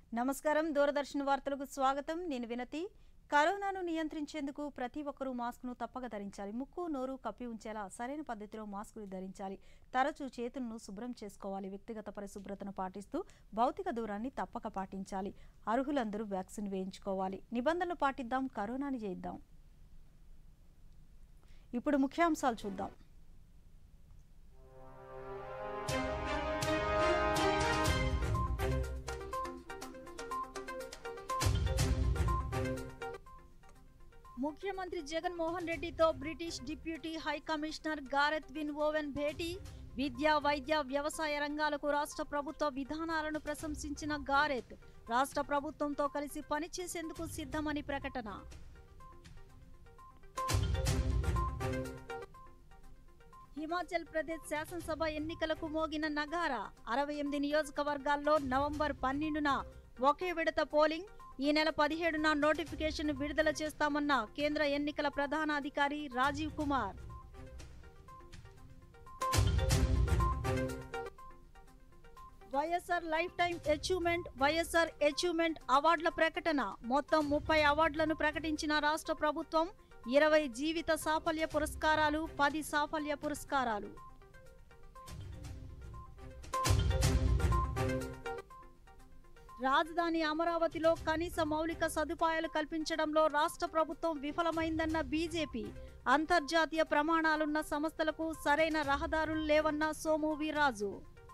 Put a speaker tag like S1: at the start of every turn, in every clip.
S1: నమస్కారం దూరదర్శన్ వార్తలకు స్వాగతం నేను వినతి కరోనాను నియంత్రించేందుకు ప్రతి ఒక్కరూ మాస్క్ను తప్పక ధరించాలి ముక్కు నోరు కప్పి ఉంచేలా సరైన పద్ధతిలో మాస్కులు ధరించాలి తరచూ చేతులను శుభ్రం చేసుకోవాలి వ్యక్తిగత పరిశుభ్రతను పాటిస్తూ భౌతిక దూరాన్ని తప్పక పాటించాలి అర్హులందరూ వ్యాక్సిన్ వేయించుకోవాలి నిబంధనలు పాటిద్దాం కరోనాని జయిద్దాం ఇప్పుడు ముఖ్యాంశాలు చూద్దాం ముఖ్యమంత్రి జగన్మోహన్ రెడ్డితో British deputy high commissioner Gareth Wyn Owen భేటీ విద్య వైద్య వ్యవసాయ రంగాలకు రాష్ట్ర ప్రభుత్వ విధానాలను ప్రశంసించిన గారెత్ రాష్ట్ర ప్రభుత్వంతో కలిసి పనిచేసేందుకు సిద్ధమని ప్రకటన హిమాచల్ ప్రదేశ్ శాసనసభ ఎన్నికలకు మోగిన నగారా అరవై ఎనిమిది నియోజకవర్గాల్లో నవంబర్ పన్నెండున ఒకే విడత పోలింగ్ ఈ నెల పదిహేడున నోటిఫికేషన్ విడుదల చేస్తామన్న కేంద్ర ఎన్నికల ప్రధాన అధికారి Rajiv Kumar YSR lifetime achievement YSR achievement అవార్డుల ప్రకటన మొత్తం ముప్పై అవార్డులను ప్రకటించిన రాష్ట్ర ప్రభుత్వం ఇరవై జీవిత సాఫల్య పురస్కారాలు పది సాఫల్య పురస్కారాలు రాజధాని అమరావతిలో కనీస మౌలిక సదుపాయాలు కల్పించడంలో రాష్ట్ర ప్రభుత్వం విఫలమైందన్న బీజేపీ అంతర్జాతీయ ప్రమాణాలున్న సంస్థలకు సరైన రహదారులు లేవన్న సోము వీర్రాజు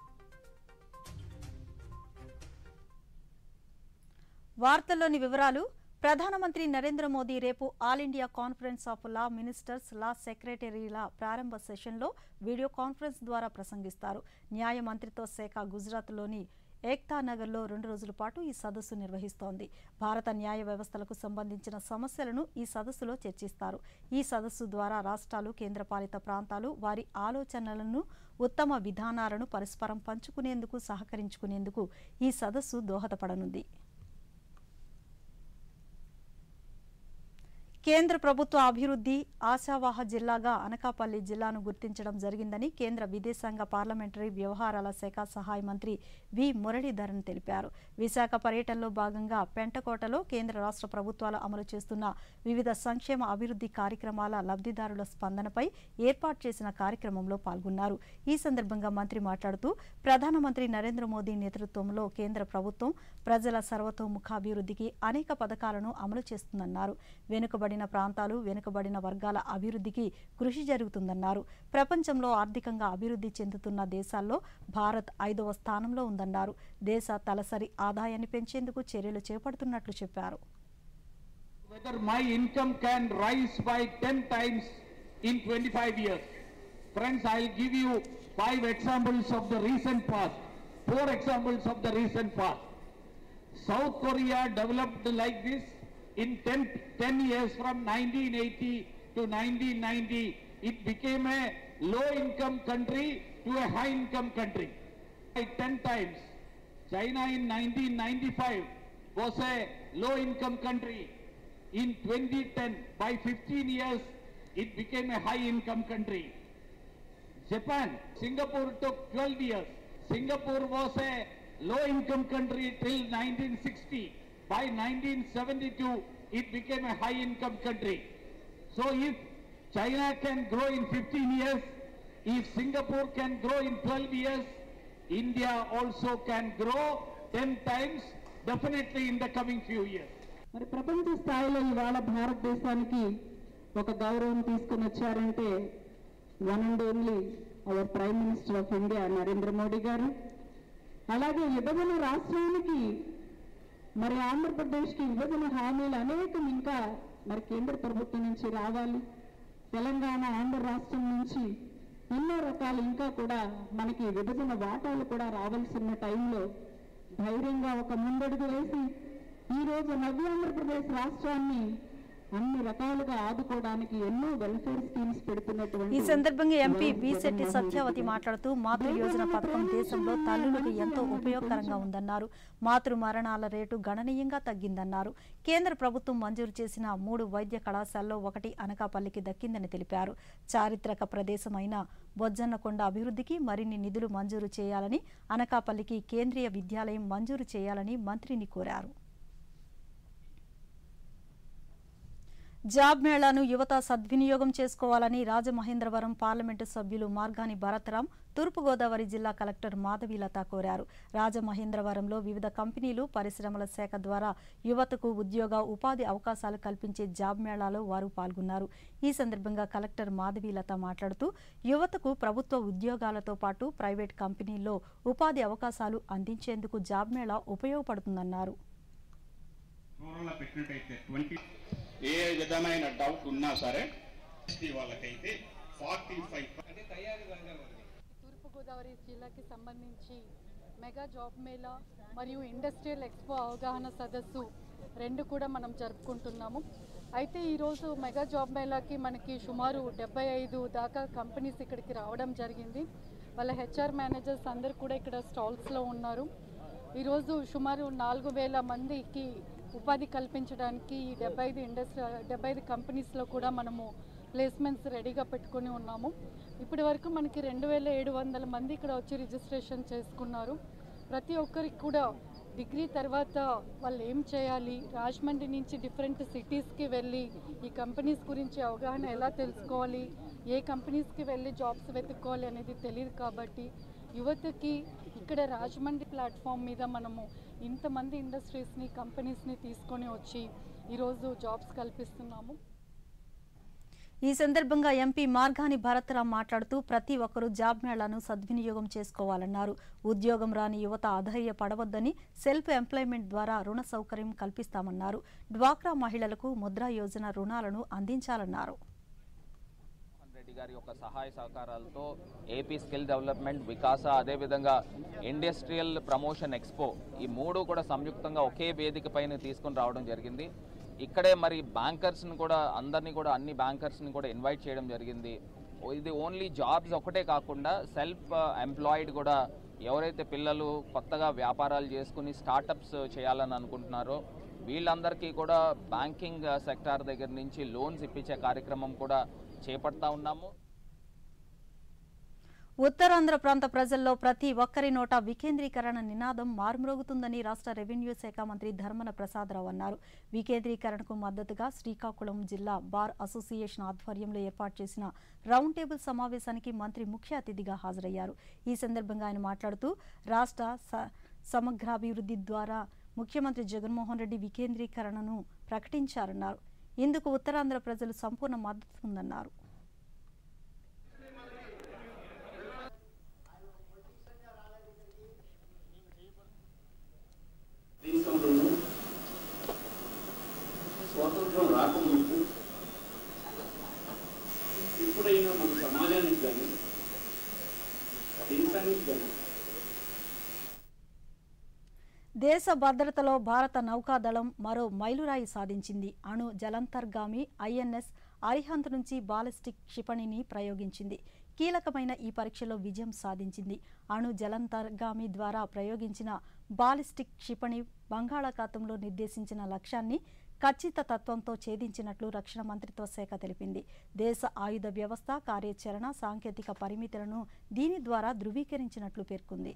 S1: వార్తల్లోని వివరాలు ప్రధానమంత్రి నరేంద్ర మోదీ రేపు all India conference of law ministers law సెక్రటరీల ప్రారంభ సెషన్లో వీడియో కాన్ఫరెన్స్ ద్వారా ప్రసంగిస్తారు న్యాయ మంత్రిత్వ శాఖ గుజరాత్లోని ఏక్తా నగర్లో రెండు రోజుల పాటు ఈ సదస్సు నిర్వహిస్తోంది భారత న్యాయ వ్యవస్థలకు సంబంధించిన సమస్యలను ఈ సదస్సులో చర్చిస్తారు ఈ సదస్సు ద్వారా రాష్ట్రాలు కేంద్రపాలిత ప్రాంతాలు వారి ఆలోచనలను ఉత్తమ విధానాలను పరస్పరం పంచుకునేందుకు సహకరించుకునేందుకు ఈ సదస్సు దోహదపడనుంది కేంద్ర ప్రభుత్వ అభివృద్ధి ఆశావాహ జిల్లాగా అనకాపల్లి జిల్లాను గుర్తించడం జరిగిందని కేంద్ర విదేశాంగ పార్లమెంటరీ వ్యవహారాల శాఖ సహాయ మంత్రి వి మురళీధరన్ తెలిపారు విశాఖ పర్యటనలో భాగంగా పెంటకోటలో కేంద్ర రాష్ట్ర ప్రభుత్వాలు అమలు చేస్తున్న వివిధ సంక్షేమ అభివృద్ధి కార్యక్రమాల లబ్ధిదారుల స్పందనపై ఏర్పాటు చేసిన కార్యక్రమంలో పాల్గొన్నారు ఈ సందర్భంగా మంత్రి మాట్లాడుతూ ప్రధానమంత్రి నరేంద్ర మోదీ నేతృత్వంలో కేంద్ర ప్రభుత్వం ప్రజల సర్వతోముఖాభివృద్ధికి అనేక పథకాలను అమలు చేస్తుందన్నారు వెనుకబడిన ప్రాంతాలు వెనుకబడిన వర్గాల అభివృద్ధికి కృషి జరుగుతుందన్నారు ప్రపంచంలో ఆర్థికంగా అభివృద్ధి చెందుతున్న దేశాల్లో భారత్ ఐదవ స్థానంలో ఉందన్నారు దేశ తలసరి ఆదాయాన్ని పెంచేందుకు చర్యలు చేపడుతున్నట్లు చెప్పారు
S2: whether my income can rise by 10 times in 25 years. Friends, I'll give you five examples of the recent past, four examples of the recent past. South Korea developed like this in 10, 10 years from 1980 to 1990. It became a low income country to a high income country. By 10 times. China in 1995 was a low income country. In 2010, by 15 years, it became a high income country. Japan, Singapore took 12 years. Singapore was a low income country till 1960. By 1972, it became a high income country. So if China can grow in 15 years, if Singapore can grow in 12 years, India also can grow 10 times, definitely in the coming few years.
S3: మరి ప్రపంచ స్థాయిలో ఇవాళ భారతదేశానికి ఒక గౌరవం తీసుకుని వచ్చారంటే one and only our prime minister of India Narendra Modi గారు అలాగే విభజన రాష్ట్రానికి మరి ఆంధ్రప్రదేశ్కి విభజన హామీలు అనేకం ఇంకా మరి కేంద్ర ప్రభుత్వం నుంచి రావాలి తెలంగాణ ఆంధ్ర రాష్ట్రం నుంచి ఎన్నో రకాలు ఇంకా కూడా మనకి విభజన వాటాలు కూడా రావాల్సిన టైంలో ధైర్యంగా ఒక ముందడుగు వేసి ఈ రోజు నవ్య ఆంధ్రప్రదేశ్ రాష్ట్రాన్ని అన్ని రకాలుగా ఆదుకోవడానికి ఎన్నో వెల్ఫేర్ స్కీమ్స్ పెడుతున్నటువంటి
S1: ఈ సందర్భంగా MP
S3: YS
S1: B Shetty
S3: Jaganmohan
S1: Satyavathi
S3: Reddy
S1: మాట్లాడుతూ మాతృ యోజన పథకం దేశంలో తల్లులకు ఎంతో ఉపయోగకరంగా ఉందన్నారు మాతృ మరణాల రేటు గణనీయంగా తగ్గిందన్నారు కేంద్ర ప్రభుత్వం మంజూరు చేసిన మూడు వైద్య కళాశాలలో ఒకటి అనకాపల్లికి దక్కిందని తెలిపారు చారిత్రక ప్రదేశమైన బొజ్జన్నకొండ అభివృద్ధికి మరిన్ని నిధులు మంజూరు చేయాలని అనకాపల్లికి కేంద్రీయ విద్యాలయం మంజూరు చేయాలని మంత్రిని కోరారు జాబ్ మేళాను యువత సద్వినియోగం చేసుకోవాలని రాజమహేంద్రవరం పార్లమెంటు సభ్యులు మార్గాని భరత్రాం తూర్పుగోదావరి జిల్లా కలెక్టర్ మాధవీలత కోరారు రాజమహేంద్రవరంలో వివిధ కంపెనీలు పరిశ్రమల శాఖ ద్వారా యువతకు ఉద్యోగ ఉపాధి అవకాశాలు కల్పించే జాబ్ మేళాలో వారు పాల్గొన్నారు ఈ సందర్భంగా కలెక్టర్ మాధవీలత మాట్లాడుతూ యువతకు ప్రభుత్వ ఉద్యోగాలతో పాటు ప్రైవేట్ కంపెనీల్లో ఉపాధి అవకాశాలు అందించేందుకు జాబ్ మేళా ఉపయోగపడుతుందన్నారు
S4: రూరల్లో పెట్టినట్టయితే ట్వంటీ ఏ విధమైన డౌట్ ఉన్నా సరే ఎస్టీ వాళ్ళకైతే ఫార్టీ ఫైవ్
S5: తూర్పుగోదావరి జిల్లాకి సంబంధించి మెగా జాబ్ మేళా మరియు ఇండస్ట్రియల్ ఎక్స్పో అవగాహన సదస్సు రెండు కూడా మనం జరుపుకుంటున్నాము అయితే ఈరోజు మెగా జాబ్ మేళాకి మనకి సుమారు డెబ్బై ఐదు దాకా కంపెనీస్ ఇక్కడికి రావడం జరిగింది వాళ్ళ హెచ్ఆర్ మేనేజర్స్ అందరు కూడా ఇక్కడ స్టాల్స్లో ఉన్నారు ఈరోజు సుమారు నాలుగు వేల మందికి ఉపాధి కల్పించడానికి ఈ డెబ్బై ఐదు ఇండస్ట్రీ డెబ్బై ఐదు కంపెనీస్లో కూడా మనము ప్లేస్మెంట్స్ రెడీగా పెట్టుకొని ఉన్నాము ఇప్పటి వరకు మనకి రెండు వేల ఏడు వందల మంది ఇక్కడ వచ్చి రిజిస్ట్రేషన్ చేసుకున్నారు ప్రతి ఒక్కరికి కూడా డిగ్రీ తర్వాత వాళ్ళు ఏం చేయాలి రాజమండ్రి నుంచి డిఫరెంట్ సిటీస్కి వెళ్ళి ఈ కంపెనీస్ గురించి అవగాహన ఎలా తెలుసుకోవాలి ఏ కంపెనీస్కి వెళ్ళి జాబ్స్ వెతుక్కోవాలి అనేది తెలియదు కాబట్టి యువతకి ఇక్కడ రాజమండ్రి ప్లాట్ఫామ్ మీద మనము ఇంతమంది ఇండస్ట్రీస్ని కంపెనీస్ని తీసుకొని వచ్చి ఈరోజు జాబ్స్ కల్పిస్తున్నాము
S1: ఈ సందర్భంగా ఎంపీ మార్గాని భరత్రాం మాట్లాడుతూ ప్రతి ఒక్కరూ జాబ్ మేళాను సద్వినియోగం చేసుకోవాలన్నారు ఉద్యోగం రాని యువత అధైర్య పడవద్దని సెల్ఫ్ ఎంప్లాయ్మెంట్ ద్వారా రుణ సౌకర్యం కల్పిస్తామన్నారు డ్వాక్రా మహిళలకు ముద్రా యోజన రుణాలను అందించాలన్నారు
S6: మోహన్ రెడ్డి గారి యొక్క సహాయ సహకారాలతో ఏపీ స్కిల్ డెవలప్మెంట్ వికాస అదేవిధంగా ఇండస్ట్రియల్ ప్రమోషన్ ఎక్స్పో ఈ మూడు కూడా సంయుక్తంగా ఒకే వేదిక పైన తీసుకొని రావడం జరిగింది ఇక్కడే మరి బ్యాంకర్స్ని కూడా అందరినీ కూడా అన్ని బ్యాంకర్స్ని కూడా ఇన్వైట్ చేయడం జరిగింది ఓ- ఇది ఓన్లీ జాబ్స్ ఒకటే కాకుండా సెల్ఫ్ ఎంప్లాయిడ్ కూడా ఎవరైతే పిల్లలు కొత్తగా వ్యాపారాలు చేసుకుని స్టార్టప్స్ చేయాలని అనుకుంటున్నారో వీళ్ళందరికీ కూడా బ్యాంకింగ్ సెక్టార్ దగ్గర నుంచి లోన్స్ ఇప్పించే కార్యక్రమం కూడా చేపడతా ఉన్నాము
S1: ఉత్తరాంధ్ర ప్రాంత ప్రజల్లో ప్రతి ఒక్కరి నోట వికేంద్రీకరణ నినాదం మారుమ్రోగుతుందని రాష్ట్ర రెవెన్యూ శాఖ మంత్రి ధర్మన ప్రసాదరావు అన్నారు వికేంద్రీకరణకు మద్దతుగా శ్రీకాకుళం జిల్లా బార్ అసోసియేషన్ ఆధ్వర్యంలో ఏర్పాటు చేసిన రౌండ్ టేబుల్ సమావేశానికి మంత్రి ముఖ్య అతిథిగా హాజరయ్యారు ఈ సందర్భంగా ఆయన మాట్లాడుతూ రాష్ట్ర స- సమగ్రాభివృద్ధి ద్వారా ముఖ్యమంత్రి జగన్మోహన్ రెడ్డి వికేంద్రీకరణను ప్రకటించారన్నారు ఇందుకు ఉత్తరాంధ్ర ప్రజలు సంపూర్ణ మద్దతు ఉందన్నారు
S7: దేశంలోనూ స్వాతంత్రం రాకముందు ఎప్పుడైనా మన సమాజానికి కానీ దేశానికి కానీ
S1: దేశ భద్రతలో భారత నౌకాదళం మరో మైలురాయి సాధించింది అణు జలంతర్గామి ఐఎన్ఎస్ అరిహంత్ నుంచి బాలిస్టిక్ క్షిపణిని ప్రయోగించింది కీలకమైన ఈ పరీక్షలో విజయం సాధించింది అణు జలంతర్గామి ద్వారా ప్రయోగించిన బాలిస్టిక్ క్షిపణి బంగాళాఖాతంలో నిర్దేశించిన లక్ష్యాన్ని ఖచ్చిత తత్వంతో ఛేదించినట్లు రక్షణ మంత్రిత్వ శాఖ తెలిపింది దేశ ఆయుధ వ్యవస్థ కార్యాచరణ సాంకేతిక పరిమితులను దీని ద్వారా ధృవీకరించినట్లు పేర్కొంది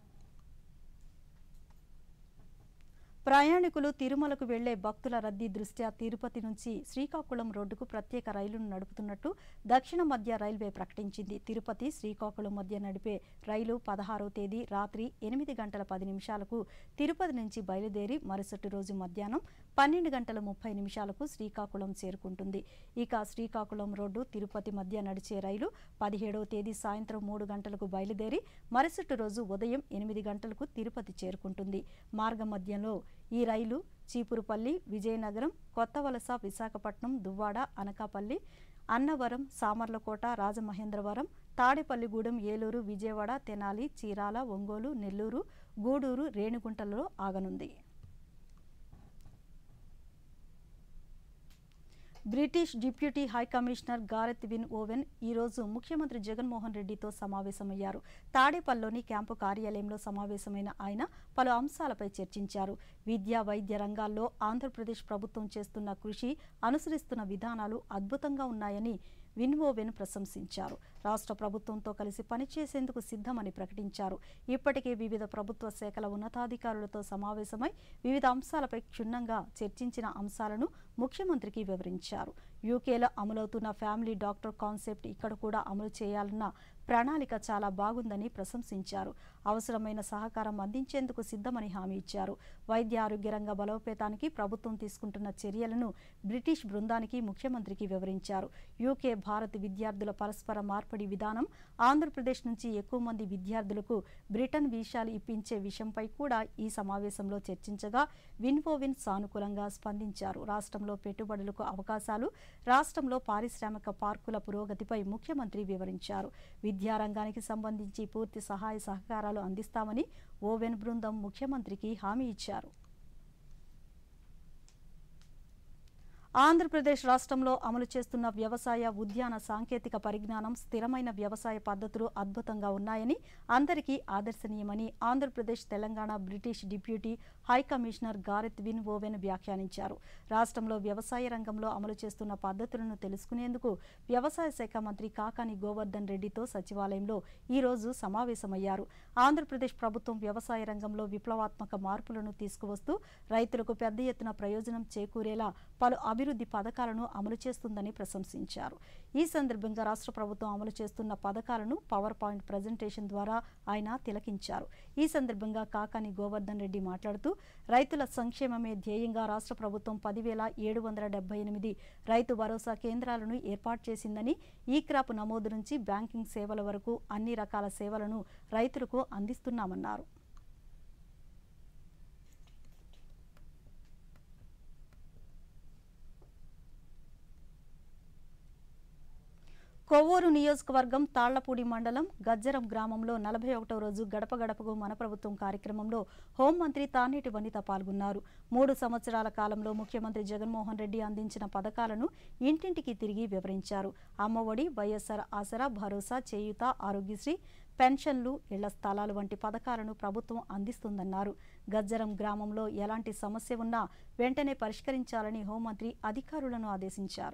S1: ప్రయాణికులు తిరుమలకు వెళ్లే భక్తుల రద్దీ దృష్ట్యా తిరుపతి నుంచి శ్రీకాకుళం రోడ్డుకు ప్రత్యేక రైలును నడుపుతున్నట్టు దక్షిణ మధ్య రైల్వే ప్రకటించింది తిరుపతి శ్రీకాకుళం మధ్య నడిపే రైలు పదహారో తేదీ రాత్రి ఎనిమిది గంటల పది నిమిషాలకు తిరుపతి నుంచి బయలుదేరి మరుసటి రోజు మధ్యాహ్నం పన్నెండు గంటల ముప్పై నిమిషాలకు శ్రీకాకుళం చేరుకుంటుంది ఇక శ్రీకాకుళం రోడ్డు తిరుపతి మధ్య నడిచే రైలు పదిహేడవ తేదీ సాయంత్రం మూడు గంటలకు బయలుదేరి మరుసటి రోజు ఉదయం ఎనిమిది గంటలకు తిరుపతి చేరుకుంటుంది మార్గ మధ్యంలో ఈ రైలు చీపురుపల్లి విజయనగరం కొత్తవలస విశాఖపట్నం దువ్వాడ అనకాపల్లి అన్నవరం సామర్లకోట రాజమహేంద్రవరం తాడేపల్లిగూడెం ఏలూరు విజయవాడ తెనాలి చీరాల ఒంగోలు నెల్లూరు గూడూరు రేణిగుంటలలో ఆగనుంది British deputy high commissioner Gareth Wyn Owen ఈరోజు ముఖ్యమంత్రి జగన్మోహన్ రెడ్డితో సమావేశమయ్యారు తాడేపల్లిలోని క్యాంపు కార్యాలయంలో సమావేశమైన ఆయన పలు అంశాలపై చర్చించారు విద్యా వైద్య రంగాల్లో ఆంధ్రప్రదేశ్ ప్రభుత్వం చేస్తున్న కృషి అనుసరిస్తున్న విధానాలు అద్భుతంగా ఉన్నాయని విన్ఓవెన్ ప్రశంసించారు రాష్ట్ర ప్రభుత్వంతో కలిసి పనిచేసేందుకు సిద్ధమని ప్రకటించారు ఇప్పటికే వివిధ ప్రభుత్వ శాఖల ఉన్నతాధికారులతో సమావేశమై వివిధ అంశాలపై క్షుణ్ణంగా చర్చించిన అంశాలను ముఖ్యమంత్రికి వివరించారు యూకేలో అమలవుతున్న ఫ్యామిలీ డాక్టర్ కాన్సెప్ట్ ఇక్కడ కూడా అమలు చేయాలన్న ప్రణాళిక చాలా బాగుందని ప్రశంసించారు అవసరమైన సహకారం అందించేందుకు సిద్ధమని హామీ ఇచ్చారు వైద్య ఆరోగ్య రంగ బలోపేతానికి ప్రభుత్వం తీసుకుంటున్న చర్యలను బ్రిటిష్ బృందానికి ముఖ్యమంత్రికి వివరించారు యూకే భారత్ విద్యార్థుల పరస్పర మార్పిడి విధానం ఆంధ్రప్రదేశ్ నుంచి ఎక్కువ మంది విద్యార్థులకు బ్రిటన్ వీసాలు ఇప్పించే విషయంపై కూడా ఈ సమావేశంలో చర్చించగా విన్వోవిన్ సానుకూలంగా స్పందించారు రాష్ట్రంలో పెట్టుబడులకు అవకాశాలు రాష్ట్రంలో పారిశ్రామిక పార్కుల పురోగతిపై ముఖ్యమంత్రి వివరించారు విద్యారంగానికి సంబంధించి పూర్తి సహాయ సహకారాలు అందిస్తామని ఓవెన్ బృందం ముఖ్యమంత్రికి హామీ ఇచ్చారు ఆంధ్రప్రదేశ్ రాష్ట్రంలో అమలు చేస్తున్న వ్యవసాయ ఉద్యాన సాంకేతిక పరిజ్ఞానం స్థిరమైన వ్యవసాయ పద్ధతులు అద్భుతంగా ఉన్నాయని అందరికీ ఆదర్శనీయమని Andhra Pradesh Telangana British deputy high commissioner Gareth Wyn Owen వ్యాఖ్యానించారు రాష్ట్రంలో వ్యవసాయ రంగంలో అమలు చేస్తున్న పద్ధతులను తెలుసుకునేందుకు వ్యవసాయ శాఖ మంత్రి కాకాని గోవర్ధన్ రెడ్డితో సచివాలయంలో ఈ రోజు సమావేశమయ్యారు ఆంధ్రప్రదేశ్ ప్రభుత్వం వ్యవసాయ రంగంలో విప్లవాత్మక మార్పులను తీసుకువస్తూ రైతులకు పెద్ద ఎత్తున ప్రయోజనం చేకూరేలా పలు అభివృద్ధి పథకాలను అమలు చేస్తుందని ప్రశంసించారు ఈ సందర్భంగా రాష్ట్ర ప్రభుత్వం అమలు చేస్తున్న పథకాలను పవర్ పాయింట్ ప్రజెంటేషన్ ద్వారా ఆయన తిలకించారు ఈ సందర్భంగా కాకాని గోవర్ధన్ రెడ్డి మాట్లాడుతూ రైతుల సంక్షేమమే ధ్యేయంగా రాష్ట్ర ప్రభుత్వం పదివేల ఏడు వందల డెబ్బై ఎనిమిది రైతు భరోసా కేంద్రాలను ఏర్పాటు చేసిందని ఈ క్రాప్ నమోదు నుంచి బ్యాంకింగ్ సేవల వరకు అన్ని రకాల సేవలను రైతులకు అందిస్తున్నామన్నారు కొవ్వూరు నియోజకవర్గం తాళ్లపూడి మండలం గజ్జరం గ్రామంలో నలభై ఒకటో రోజు గడప గడపకు మన ప్రభుత్వం కార్యక్రమంలో హోంమంత్రి తానేటి వనిత పాల్గొన్నారు మూడు సంవత్సరాల కాలంలో ముఖ్యమంత్రి జగన్మోహన్ రెడ్డి అందించిన పథకాలను ఇంటింటికి తిరిగి వివరించారు అమ్మఒడి వైఎస్ఆర్ ఆసరా భరోసా చేయుత ఆరోగ్యశ్రీ పెన్షన్లు ఇళ్ల స్థలాలు వంటి పథకాలను ప్రభుత్వం అందిస్తుందన్నారు గజ్జరం గ్రామంలో ఎలాంటి సమస్య ఉన్నా వెంటనే పరిష్కరించాలని హోంమంత్రి అధికారులను ఆదేశించారు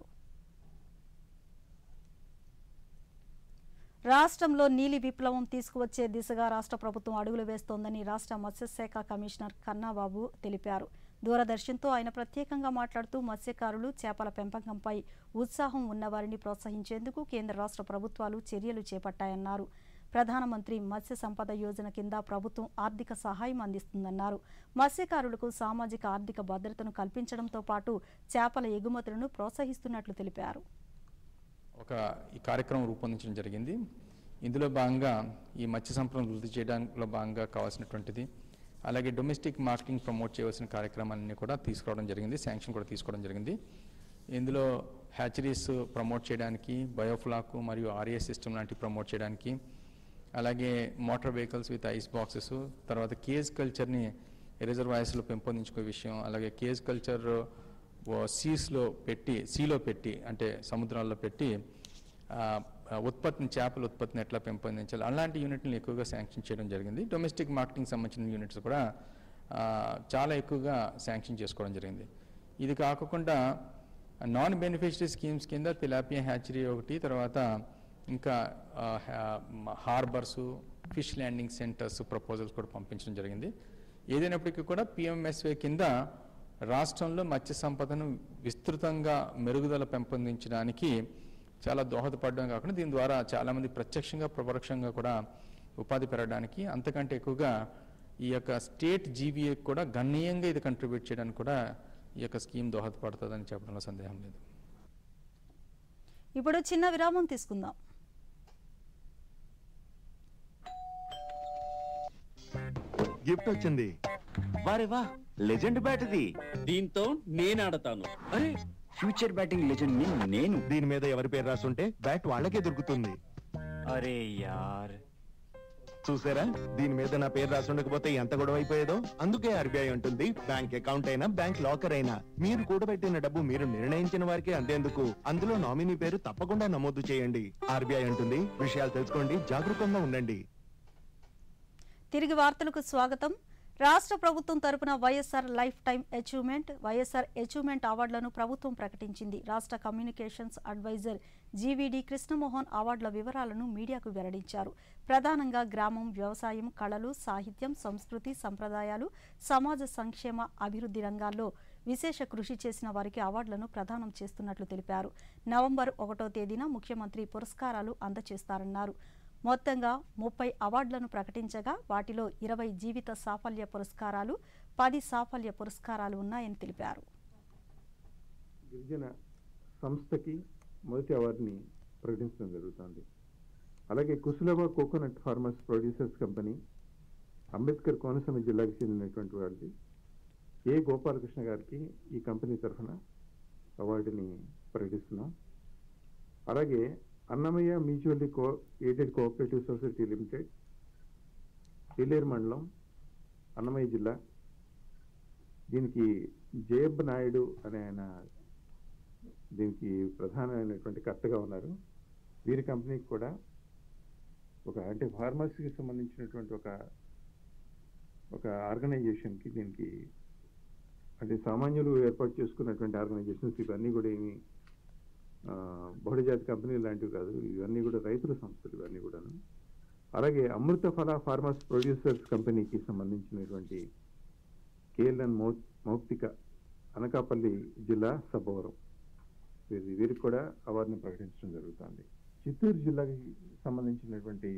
S1: రాష్ట్రంలో నీలి విప్లవం తీసుకువచ్చే దిశగా రాష్ట్ర ప్రభుత్వం అడుగులు వేస్తోందని రాష్ట్ర మత్స్యశాఖ కమిషనర్ కన్నాబాబు తెలిపారు దూరదర్శన్తో ఆయన ప్రత్యేకంగా మాట్లాడుతూ మత్స్యకారులు చేపల పెంపకంపై ఉత్సాహం ఉన్నవారిని ప్రోత్సహించేందుకు కేంద్ర రాష్ట్ర ప్రభుత్వాలు చర్యలు చేపట్టాయన్నారు ప్రధానమంత్రి మత్స్య సంపద యోజన కింద ప్రభుత్వం ఆర్థిక సహాయం అందిస్తుందన్నారు మత్స్యకారులకు సామాజిక ఆర్థిక భద్రతను కల్పించడంతో పాటు చేపల ఎగుమతులను ప్రోత్సహిస్తున్నట్లు తెలిపారు
S8: ఒక ఈ కార్యక్రమం రూపొందించడం జరిగింది ఇందులో భాగంగా ఈ మత్స్య సంపదను వృద్ధి చేయడంలో భాగంగా కావాల్సినటువంటిది అలాగే డొమెస్టిక్ మార్కెటింగ్ ప్రమోట్ చేయవలసిన కార్యక్రమాలన్నీ కూడా తీసుకురావడం జరిగింది శాంక్షన్ కూడా తీసుకోవడం జరిగింది ఇందులో హ్యాచరీస్ ప్రమోట్ చేయడానికి బయోఫ్లాక్ మరియు ఆర్ఏఎస్ సిస్టమ్ లాంటివి ప్రమోట్ చేయడానికి అలాగే motor vehicles with ice boxes తర్వాత కేజ్ కల్చర్ని రిజర్వాయర్స్లో పెంపొందించుకునే విషయం అలాగే కేజ్ కల్చర్ సీస్లో పెట్టి సీలో పెట్టి అంటే సముద్రాల్లో పెట్టి ఆ, ఆ, ఉత్పత్తిని చేపల ఉత్పత్తిని ఎట్లా పెంపొందించాలి అలాంటి యూనిట్లను ఎక్కువగా శాంక్షన్ చేయడం జరిగింది డొమెస్టిక్ మార్కెటింగ్ సంబంధించిన యూనిట్స్ కూడా ఆ, చాలా ఎక్కువగా శాంక్షన్ చేసుకోవడం జరిగింది ఇది కాకుండా నాన్ బెనిఫిషరీ స్కీమ్స్ కింద తిలాపియా హ్యాచరీ ఒకటి తర్వాత ఇంకా harbours fish landing centres proposals కూడా పంపించడం జరిగింది ఏదైనప్పటికీ కూడా పిఎంఎస్వై కింద రాష్ట్రంలో మత్స్య సంపదను విస్తృతంగా మెరుగుదల పెంపొందించడానికి చాలా దోహదపడడం కాకుండా దీని ద్వారా చాలామంది ప్రత్యక్షంగా పరోక్షంగా కూడా ఉపాధి పెరగడానికి అంతకంటే ఎక్కువగా ఈ యొక్క స్టేట్ జీవీఏ కూడా గణనీయంగా ఇది కంట్రిబ్యూట్ చేయడానికి కూడా ఈ యొక్క స్కీమ్ దోహదపడుతుందని చెప్పడంలో సందేహం లేదు
S1: ఇప్పుడు చిన్న విరామం తీసుకుందాం
S9: గిఫ్ట్ వచ్చింది వారే వా లెజెండ్ బ్యాట్ ఇది
S10: దీంతో నేను ఆడతాను
S9: అరే ఫ్యూచర్ బ్యాటింగ్ లెజెండ్ ని నేను దీని మీద ఎవరి పేరు రాసుంటే బ్యాట్ వాళ్ళకే దొరుకుతుంది
S10: అరే యార్
S9: చూసారా దీని మీద నా పేరు రాసి ఉండకపోతే ఎంత గొడవ అయిపోయేదో అందుకే ఆర్బీఐ ఉంటుంది బ్యాంక్ అకౌంట్ అయినా బ్యాంక్ లాకర్ అయినా మీరు కూడబెట్టిన డబ్బు మీరు నిర్ణయించిన వారికి అందేందుకు అందులో నామినీ పేరు తప్పకుండా నమోదు చేయండి ఆర్బీఐ ఉంటుంది విషయాలు తెలుసుకోండి జాగరూకంగా ఉండండి
S1: తిరిగి వార్తలకు స్వాగతం రాష్ట్ర ప్రభుత్వం తరపున YSR lifetime achievement YSR achievement అవార్డులను ప్రభుత్వం ప్రకటించింది రాష్ట్ర కమ్యూనికేషన్స్ అడ్వైజర్ జీవీడీ కృష్ణమోహన్ అవార్డుల వివరాలను మీడియాకు వెల్లడించారు ప్రధానంగా గ్రామం వ్యవసాయం కళలు సాహిత్యం సంస్కృతి సంప్రదాయాలు సమాజ సంక్షేమ అభివృద్ధి రంగాల్లో విశేష కృషి చేసిన వారికి అవార్డులను ప్రదానం చేస్తున్నట్లు తెలిపారు నవంబర్ ఒకటో తేదీన ముఖ్యమంత్రి పురస్కారాలు అందజేస్తారన్నారు మొత్తంగా ముప్పై అవార్డులను ప్రకటించగా వాటిలో ఇరవై జీవిత సాఫల్య పురస్కారాలు పది సాఫల్య పురస్కారాలు ఉన్నాయని తెలిపారు
S11: గిరిజన సంస్థకి మొదటి అవార్డుని ప్రకటించడం జరుగుతుంది అలాగే Kusulava coconut farmers producers company Ambedkar Konaseema జిల్లాకి చెందినటువంటి వాళ్ళది ఏ గోపాలకృష్ణ గారికి ఈ కంపెనీ తరఫున అవార్డుని ప్రకటిస్తున్నాం అలాగే Annamayya mutually co aided cooperative society limited Eleru మండలం అన్నమయ్య జిల్లా దీనికి జయబ్ నాయుడు అనే ఆయన దీనికి ప్రధానమైనటువంటి కర్తగా ఉన్నారు వీరి కంపెనీకి కూడా ఒక అంటే ఫార్మసీకి సంబంధించినటువంటి ఒక ఒక ఆర్గనైజేషన్కి దీనికి అంటే సామాన్యులు ఏర్పాటు చేసుకున్నటువంటి ఆర్గనైజేషన్స్ ఇవన్నీ కూడా ఏమి ఆ, బహుళజాతి కంపెనీలు లాంటివి కాదు ఇవన్నీ కూడా రైతుల సంస్థలు ఇవన్నీ కూడాను అలాగే అమృత ఫల ఫార్మర్స్ ప్రొడ్యూసర్స్ కంపెనీకి సంబంధించినటువంటి కేఎల్ఎన్ మౌ మౌక్తిక అనకాపల్లి జిల్లా సబ్బవరం వీరి వీరికి కూడా అవార్డుని ప్రకటించడం జరుగుతుంది చిత్తూరు జిల్లాకి సంబంధించినటువంటి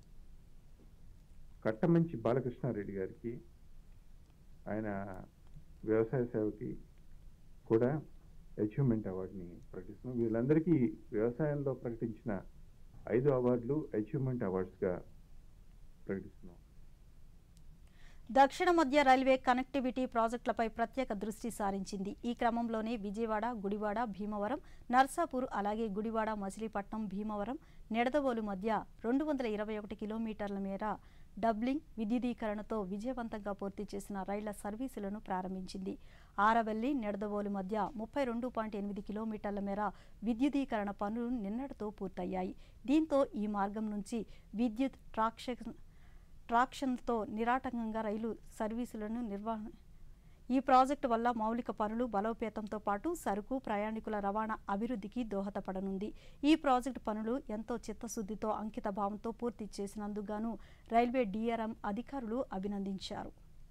S11: కట్టమంచి బాలకృష్ణారెడ్డి గారికి ఆయన వ్యవసాయ సేవకి కూడా అచీవ్మెంట్ అవార్డుని ప్రకటిస్తున్నాం వీళ్ళందరికీ వ్యవసాయంలో ప్రకటించిన ఐదు అవార్డులు అచీవ్మెంట్ అవార్డ్స్గా ప్రకటిస్తున్నాం
S1: దక్షిణ మధ్య రైల్వే కనెక్టివిటీ ప్రాజెక్టులపై ప్రత్యేక దృష్టి సారించింది ఈ క్రమంలోనే విజయవాడ గుడివాడ భీమవరం నర్సాపూర్ అలాగే గుడివాడ మచిలీపట్నం భీమవరం నిడదవోలు మధ్య రెండు వందల ఇరవై ఒకటి కిలోమీటర్ల మేర డబ్లింగ్ విద్యుదీకరణతో విజయవంతంగా పూర్తి చేసిన రైళ్ల సర్వీసులను ప్రారంభించింది ఆరవెల్లి నిడదవోలు మధ్య ముప్పై రెండు పాయింట్ ఎనిమిది కిలోమీటర్ల మేర విద్యుదీకరణ పనులు నిన్నటితో పూర్తయ్యాయి దీంతో ఈ మార్గం నుంచి విద్యుత్ ట్రాక్షన్ ట్రాక్షన్తో నిరాటంకంగా రైలు సర్వీసులను నిర్వహణ ఈ ప్రాజెక్టు వల్ల మౌలిక పనులు బలోపేతంతో పాటు సరుకు ప్రయాణికుల రవాణా అభివృద్ధికి దోహదపడనుంది ఈ ప్రాజెక్టు పనులు ఎంతో చిత్తశుద్ధితో అంకిత భావంతో పూర్తి చేసినందుకు రైల్వే డిఆర్ఎం అధికారులు అభినందించారు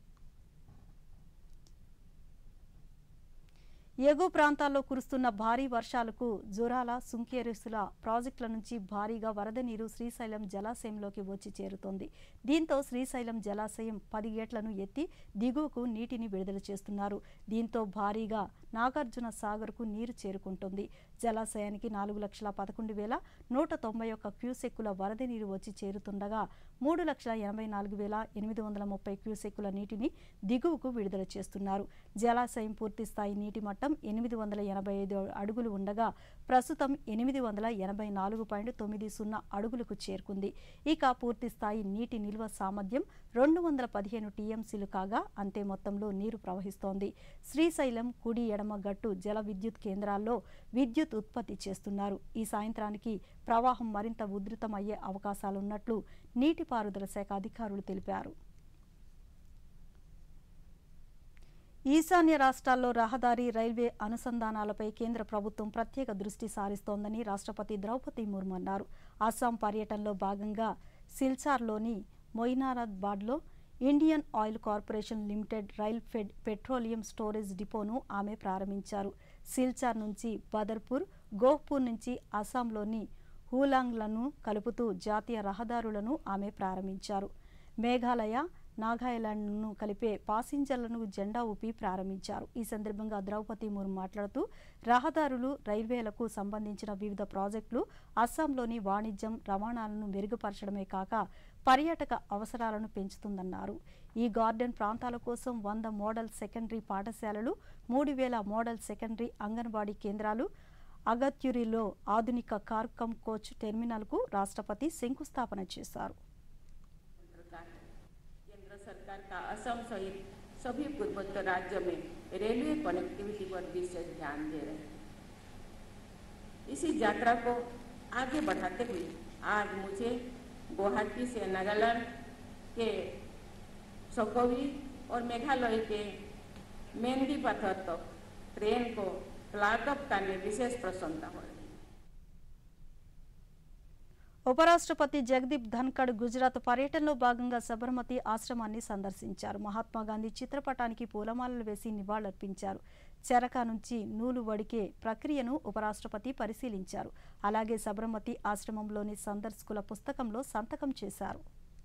S1: ఎగువ ప్రాంతాల్లో కురుస్తున్న భారీ వర్షాలకు జురాల సుంకేరుసుల ప్రాజెక్టుల నుంచి భారీగా వరద నీరు శ్రీశైలం జలాశయంలోకి వచ్చి చేరుతోంది దీంతో శ్రీశైలం జలాశయం పది గేట్లను ఎత్తి దిగువకు నీటిని విడుదల చేస్తున్నారు దీంతో భారీగా నాగార్జున సాగర్కు నీరు చేరుకుంటుంది జలాశయానికి నాలుగు లక్షల పదకొండు వేల నూట తొంభై ఒక్క క్యూసెక్కుల వరద నీరు వచ్చి చేరుతుండగా మూడు లక్షల ఎనభై నాలుగు వేల ఎనిమిది వందల ముప్పై క్యూసెక్కుల నీటిని దిగువకు విడుదల చేస్తున్నారు జలాశయం పూర్తి స్థాయి నీటి మట్టం ఎనిమిది వందల ఎనభై ఐదు అడుగులు ఉండగా ప్రస్తుతం ఎనిమిది వందల ఎనభై నాలుగు పాయింట్ తొమ్మిది సున్నా అడుగులకు చేరుకుంది ఇక పూర్తి స్థాయి నీటి నిల్వ సామర్థ్యం రెండు వందల పదిహేను టీఎంసీలు కాగా అంతే మొత్తంలో నీరు ప్రవహిస్తోంది శ్రీశైలం కుడి ఎడమ గట్టు జల విద్యుత్ కేంద్రాల్లో విద్యుత్ ఉత్పత్తి చేస్తున్నారు ఈ సాయంత్రానికి ప్రవాహం మరింత ఉధృతమయ్యే అవకాశాలున్నట్లు నీటిపారుదల శాఖ అధికారులు తెలిపారు ఈశాన్య రాష్ట్రాల్లో రహదారి రైల్వే అనుసంధానాలపై కేంద్ర ప్రభుత్వం ప్రత్యేక దృష్టి సారిస్తోందని రాష్ట్రపతి ద్రౌపది ముర్ము అన్నారు అస్సాం పర్యటనలో భాగంగా సిల్చార్లోని మొయినారాబాద్లో Indian oil corporation limited rail fed petroleum storage డిపోను ఆమె ప్రారంభించారు సిల్చార్ నుంచి బదర్పూర్ గోహ్పూర్ నుంచి అస్సాంలోని హూలాంగ్లను కలుపుతూ జాతీయ రహదారులను ఆమె ప్రారంభించారు మేఘాలయ నాగాలాండ్ను కలిపే పాసింజర్లను జెండా ఊపి ప్రారంభించారు ఈ సందర్భంగా ద్రౌపది ముర్ము మాట్లాడుతూ రహదారులు రైల్వేలకు సంబంధించిన వివిధ ప్రాజెక్టులు అస్సాంలోని వాణిజ్యం రవాణాలను మెరుగుపరచడమే కాక పర్యాటక అవసరాలను పెంచుతుందన్నారు ఈ గార్డెన్ ప్రాంతాల కోసం వంద మోడల్ సెకండరీ పాఠశాలలు మూడు వేల మోడల్ సెకండరీ అంగన్వాడీ కేంద్రాలు అగత్యురిలో ఆధునిక కార్కమ్ కోచ్ టెర్మినల్కు రాష్ట్రపతి శంకుస్థాపన చేశారు
S12: सरकार का असम सहित सभी पूर्वोत्तर राज्यों में रेलवे कनेक्टिविटी पर विशेष ध्यान दे रहे हैं इसी यात्रा को आगे बढ़ाते हुए आज मुझे गुवाहाटी से नागालैंड के सकोवी और मेघालय के मेहंदी पत्थर तक ट्रेन को फ्लैग अप करने विशेष प्रसन्नता हो रही है
S1: ఉపరాష్ట్రపతి జగదీప్ ధన్కడ్ గుజరాత్ పర్యటనలో భాగంగా సబర్మతి ఆశ్రమాన్ని సందర్శించారు మహాత్మా గాంధీ చిత్రపటానికి పూలమాలలు వేసి నివాళులర్పించారు చెరక నుంచి నూలు వడికే ప్రక్రియను ఉపరాష్ట్రపతి పరిశీలించారు అలాగే సబర్మతి ఆశ్రమంలోని సందర్శకుల పుస్తకంలో సంతకం చేశారు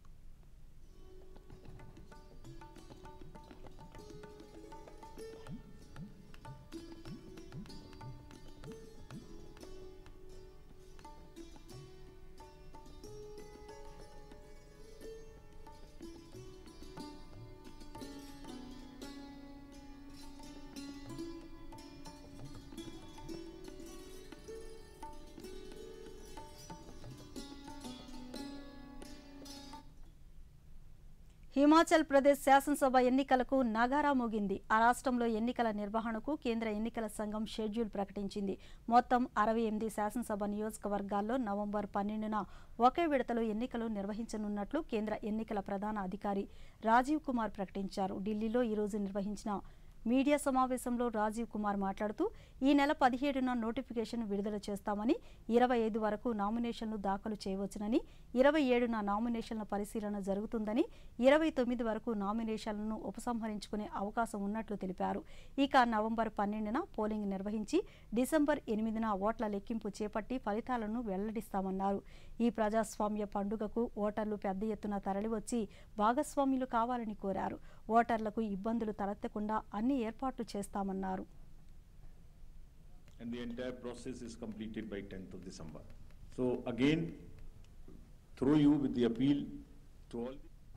S1: హిమాచల్ ప్రదేశ్ శాసనసభ ఎన్నికలకు నగారా మోగింది ఆ రాష్ట్రంలో ఎన్నికల నిర్వహణకు కేంద్ర ఎన్నికల సంఘం షెడ్యూల్ ప్రకటించింది మొత్తం అరవై ఎనిమిది శాసనసభ నియోజకవర్గాల్లో నవంబర్ పన్నెండున ఒకే విడతలో ఎన్నికలు నిర్వహించనున్నట్లు కేంద్ర ఎన్నికల ప్రధాన అధికారి రాజీవ్ కుమార్ ప్రకటించారు ఢిల్లీలో ఈరోజు నిర్వహించిన మీడియా సమావేశంలో రాజీవ్ కుమార్ మాట్లాడుతూ ఈ నెల పదిహేడున నోటిఫికేషన్ విడుదల చేస్తామని ఇరవై ఐదు వరకు నామినేషన్లు దాఖలు చేయవచ్చునని ఇరవై ఏడున నామినేషన్ల పరిశీలన జరుగుతుందని ఇరవై తొమ్మిది వరకు నామినేషన్లను ఉపసంహరించుకునే అవకాశం ఉన్నట్లు తెలిపారు ఇక నవంబర్ పన్నెండున పోలింగ్ నిర్వహించి డిసెంబర్ ఎనిమిదిన ఓట్ల లెక్కింపు చేపట్టి ఫలితాలను వెల్లడిస్తామన్నారు ఈ ప్రజాస్వామ్య పండుగకు ఓటర్లు పెద్ద ఎత్తున తరలివచ్చి భాగస్వామ్యులు కావాలని కోరారు ఓటర్లకు ఇబ్బందులు తలెత్తకుండా అన్ని ఏర్పాట్లు చేస్తామన్నారు
S13: and the entire process is completed by 10th of December. So again, through you with the appeal to all.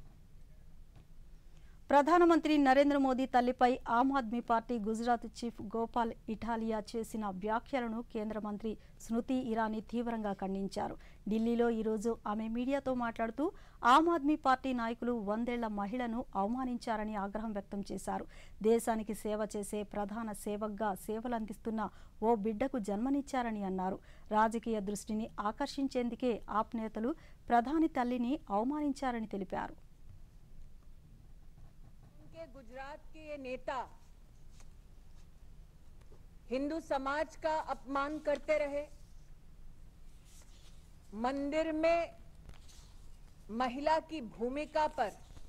S1: ప్రధానమంత్రి నరేంద్ర మోదీ తల్లిపై ఆమ్ ఆద్మీ పార్టీ గుజరాత్ చీఫ్ గోపాల్ ఇటాలియా చేసిన వ్యాఖ్యలను కేంద్ర మంత్రి స్మృతి ఇరానీ తీవ్రంగా ఖండించారు ఢిల్లీలో ఈరోజు ఆమె మీడియాతో మాట్లాడుతూ ఆమ్ ఆద్మీ పార్టీ నాయకులు వందేళ్ల మహిళను అవమానించారని ఆగ్రహం వ్యక్తం చేశారు దేశానికి సేవ చేసే ప్రధాన సేవక్గా సేవలందిస్తున్న ఓ బిడ్డకు జన్మనిచ్చారని అన్నారు రాజకీయ దృష్టిని ఆకర్షించేందుకే ఆప్ నేతలు ప్రధాని తల్లిని అవమానించారని తెలిపారు
S14: के गुजरात के ये नेता हिंदू समाज का अपमान करते रहे मंदिर में महिला की भूमिका पर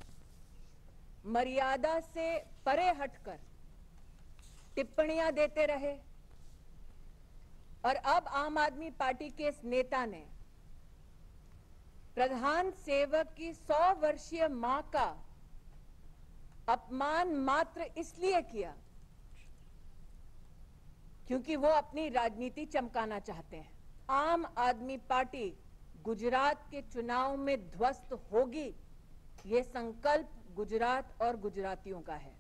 S14: मर्यादा से परे हटकर टिप्पणियां देते रहे और अब आम आदमी पार्टी के इस नेता ने प्रधान सेवक की सौ वर्षीय मां का अपमान मात्र इसलिए किया क्योंकि वो अपनी राजनीति चमकाना चाहते हैं आम आदमी पार्टी गुजरात के चुनाव में ध्वस्त होगी ये संकल्प गुजरात और गुजरातियों का है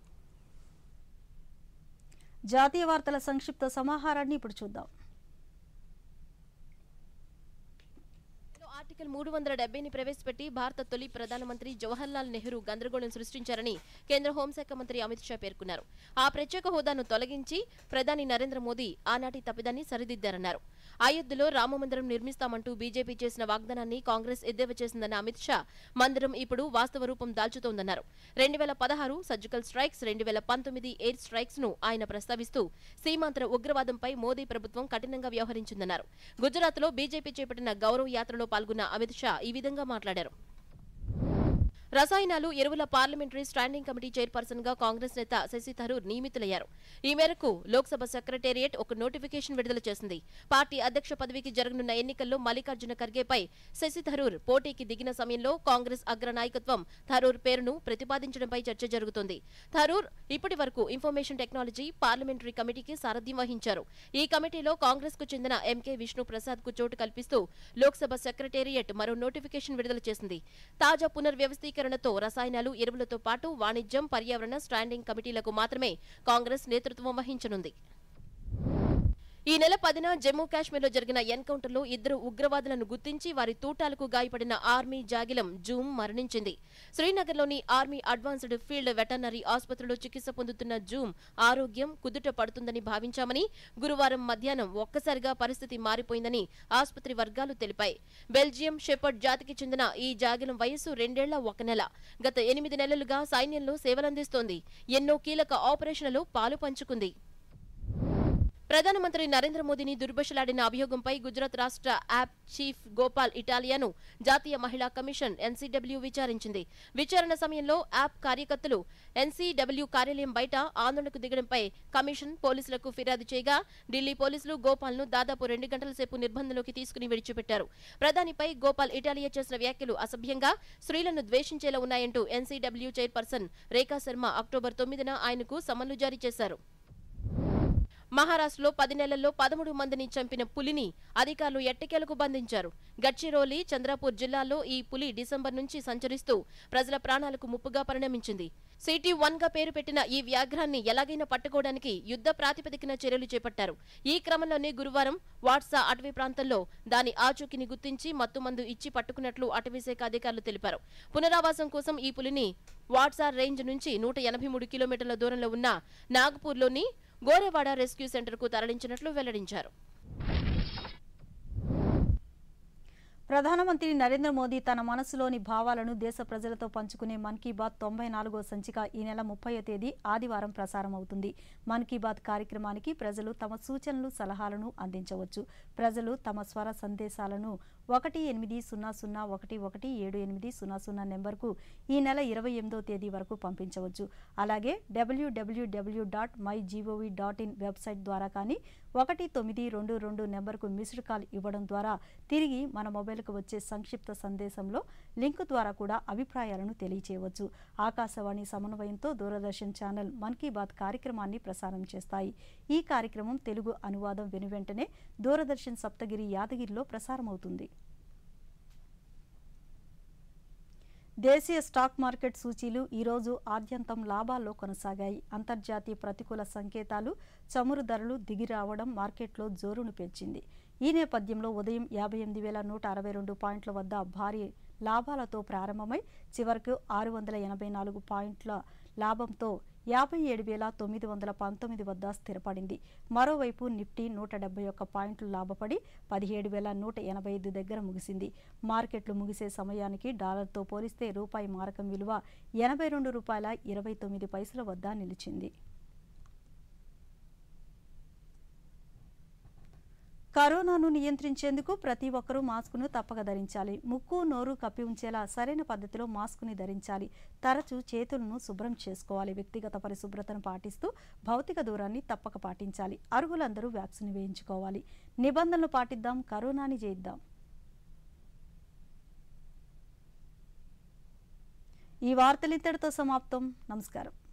S1: జాతీయ వార్తల సంక్షిప్త సమాహారాన్ని ఇప్పుడు చూద్దాం
S15: ఆర్టికల్ మూడు వందల డెబ్బైని ప్రవేశపెట్టి భారత తొలి ప్రధానమంత్రి జవహర్లాల్ నెహ్రూ గందరగోళం సృష్టించారని కేంద్ర హోంశాఖ మంత్రి అమిత్ షా పేర్కొన్నారు ఆ ప్రత్యేక హోదాను తొలగించి ప్రధాని నరేంద్ర మోదీ ఆనాటి తప్పిదాన్ని సరిదిద్దారన్నారు అయోధ్యలో రామమందిరం నిర్మిస్తామంటూ బీజేపీ చేసిన వాగ్దానాన్ని కాంగ్రెస్ ఎద్దేవా చేసిందన్న అమిత్ షా మందిరం ఇప్పుడు వాస్తవ రూపం దాల్చుతోందన్నారు రెండు వేల పదహారు సర్జికల్ స్ట్రైక్స్ రెండు వేల పంతొమ్మిది ఎయిర్ స్ట్రైక్స్ ను ఆయన ప్రస్తావిస్తూ సీమాంతర ఉగ్రవాదంపై మోదీ ప్రభుత్వం కఠినంగా వ్యవహరించిందన్నారు గుజరాత్ లో బీజేపీ చేపట్టిన గౌరవ యాత్రలో పాల్గొన్న అమిత్ షా ఈ విధంగా మాట్లాడారు రసాయనాలు ఎరువుల పార్లమెంటరీ స్టాండింగ్ కమిటీ చైర్పర్సన్ గా కాంగ్రెస్ నేత శశి థరూర్ నియమితులయ్యారు ఈ మేరకు లోక్సభ సెక్రటేరియట్ ఒక నోటిఫికేషన్ విడుదల చేసింది పార్టీ అధ్యక్ష పదవికి జరగనున్న ఎన్నికల్లో మల్లికార్జున ఖర్గేపై శశి థరూర్ పోటీకి దిగిన సమయంలో కాంగ్రెస్ అగ్ర నాయకత్వం థరూర్ పేరును ప్రతిపాదించడంపై చర్చ జరుగుతోంది థరూర్ ఇప్పటి వరకు ఇన్ఫర్మేషన్ టెక్నాలజీ పార్లమెంటరీ కమిటీకి సారథ్యం వహించారు ఈ కమిటీలో కాంగ్రెస్ కు చెందిన ఎంకే విష్ణు ప్రసాద్ కు చోటు కల్పిస్తూ లోక్సభ సెక్రటేరియట్ మరో నోటిఫికేషన్ విడుదల చేసింది తాజా పునర్వ్యవస్థీకరణతో రసాయనాలు ఎరువులతో పాటు వాణిజ్యం పర్యావరణ స్టాండింగ్ కమిటీలకు మాత్రమే కాంగ్రెస్ నేతృత్వం వహించనుంది ఈ నెల పదిన జమ్మూ కాశ్మీర్లో జరిగిన ఎన్కౌంటర్లో ఇద్దరు ఉగ్రవాదులను గుర్తించి వారి తూటాలకు గాయపడిన ఆర్మీ జాగిలం జూమ్ మరణించింది శ్రీనగర్లోని ఆర్మీ అడ్వాన్స్డ్ ఫీల్డ్ వెటర్నరీ ఆసుపత్రిలో చికిత్స పొందుతున్న జూమ్ ఆరోగ్యం కుదుట పడుతుందని భావించామని గురువారం మధ్యాహ్నం ఒక్కసారిగా పరిస్థితి మారిపోయిందని ఆసుపత్రి వర్గాలు తెలిపాయి బెల్జియం షెపర్డ్ జాతికి చెందిన ఈ జాగిలం వయస్సు రెండేళ్ల ఒక నెల గత ఎనిమిది నెలలుగా సైన్యంలో సేవలందిస్తోంది ఎన్నో కీలక ఆపరేషన్లలో పాలు పంచుకుంది ప్రధానమంత్రి నరేంద్ర మోదీని దుర్భషలాడిన అభియోగంపై గుజరాత్ రాష్ట్ర యాప్ చీఫ్ గోపాల్ ఇటాలియాను జాతీయ మహిళా కమిషన్ ఎన్సీడబ్ల్యూ విచారించింది విచారణ సమయంలో యాప్ కార్యకర్తలు ఎన్సీడబ్ల్యూ కార్యాలయం బయట ఆందోళనకు దిగడంపై కమిషన్ పోలీసులకు ఫిర్యాదు చేయగా ఢిల్లీ పోలీసులు గోపాల్ను దాదాపు రెండు గంటల సేపు నిర్బంధంలోకి తీసుకుని విడిచిపెట్టారు ప్రధానిపై గోపాల్ ఇటాలియా చేసిన వ్యాఖ్యలు అసభ్యంగా స్త్రీలను ద్వేషించేలా ఉన్నాయంటూ NCW chairperson Rekha Sharma October తొమ్మిదిన ఆయనకు సమన్లు జారీ చేశారు మహారాష్ట్రలో పది నెలల్లో పదమూడు మందిని చంపిన పులిని అధికారులు ఎట్టకేలకు బంధించారు గడ్చిరోలి చంద్రపూర్ జిల్లాల్లో ఈ పులి డిసెంబర్ నుంచి సంచరిస్తూ ప్రజల ప్రాణాలకు ముప్పుగా పరిణమించింది సిటీ వన్ గా పేరు పెట్టిన ఈ వ్యాఘ్రాన్ని ఎలాగైనా పట్టుకోవడానికి యుద్ధ ప్రాతిపదికన చర్యలు చేపట్టారు ఈ క్రమంలోనే గురువారం వాట్సా అటవీ ప్రాంతంలో దాని ఆచూకీని గుర్తించి మత్తుమందు ఇచ్చి పట్టుకున్నట్లు అటవీశాఖ అధికారులు తెలిపారు పునరావాసం కోసం ఈ పులిని వాట్సా రేంజ్ నుంచి నూట ఎనభై మూడు కిలోమీటర్ల దూరంలో ఉన్న నాగపూర్లోని గోరేవాడ రెస్క్యూ సెంటర్కు తరలించినట్లు వెల్లడించారు
S1: ప్రధానమంత్రి నరేంద్ర మోదీ తన మనసులోని భావాలను దేశ ప్రజలతో పంచుకునే మన్ కీ బాత్ తొంభై నాలుగో సంచిక ఈ నెల ముప్పై తేదీ ఆదివారం ప్రసారం అవుతుంది మన్ కీ బాత్ కార్యక్రమానికి ప్రజలు తమ సూచనలు సలహాలను అందించవచ్చు ప్రజలు తమ స్వర సందేశాలను ఒకటి ఎనిమిది సున్నా సున్నా ఒకటి ఒకటి ఏడు ఎనిమిది సున్నా సున్నా నెంబర్కు ఈ నెల ఇరవై ఎనిమిదో తేదీ వరకు పంపించవచ్చు అలాగే WWW dot my GOV dot in website ద్వారా కానీ ఒకటి తొమ్మిది రెండు రెండు నెంబర్కు మిస్డ్ కాల్ ఇవ్వడం ద్వారా తిరిగి మన మొబైల్కు వచ్చే సంక్షిప్త సందేశంలో లింక్ ద్వారా కూడా అభిప్రాయాలను తెలియచేయవచ్చు ఆకాశవాణి సమన్వయంతో దూరదర్శన్ ఛానల్ మన్ కీ బాత్ కార్యక్రమాన్ని ప్రసారం చేస్తాయి ఈ కార్యక్రమం తెలుగు అనువాదం వెనువెంటనే దూరదర్శన్ సప్తగిరి యాదగిరిలో ప్రసారమవుతుంది దేశీయ స్టాక్ మార్కెట్ సూచీలు ఈరోజు ఆద్యంతం లాభాల్లో కొనసాగాయి అంతర్జాతీయ ప్రతికూల సంకేతాలు చమురు ధరలు దిగి రావడం మార్కెట్లో జోరును పెంచింది ఈ నేపథ్యంలో ఉదయం యాభై ఎనిమిది వేల నూట అరవై రెండు పాయింట్ల వద్ద భారీ లాభాలతో ప్రారంభమై చివరకు ఆరు వందల ఎనభై నాలుగు పాయింట్ల లాభంతో యాభై ఏడు వేల తొమ్మిది వందల పంతొమ్మిది వద్ద స్థిరపడింది మరోవైపు నిఫ్టీ నూట డెబ్బై ఒక్క పాయింట్లు లాభపడి పదిహేడు వేల నూట ఎనభై ఐదు దగ్గర ముగిసింది మార్కెట్లు ముగిసే సమయానికి డాలర్తో పోలిస్తే రూపాయి మారకం విలువ ఎనభై రెండు రూపాయల ఇరవై తొమ్మిది పైసల వద్ద నిలిచింది కరోనాను నియంత్రించేందుకు ప్రతి ఒక్కరూ మాస్కును తప్పక ధరించాలి ముక్కు నోరు కప్పి ఉంచేలా సరైన పద్ధతిలో మాస్కుని ధరించాలి తరచూ చేతులను శుభ్రం చేసుకోవాలి వ్యక్తిగత పరిశుభ్రతను పాటిస్తూ భౌతిక దూరాన్ని తప్పక పాటించాలి అర్హులందరూ వ్యాక్సిన్ వేయించుకోవాలి నిబంధనలు పాటిద్దాం కరోనాని జయిద్దాం ఈ వార్తలు ఇంతటితో సమాప్తం నమస్కారం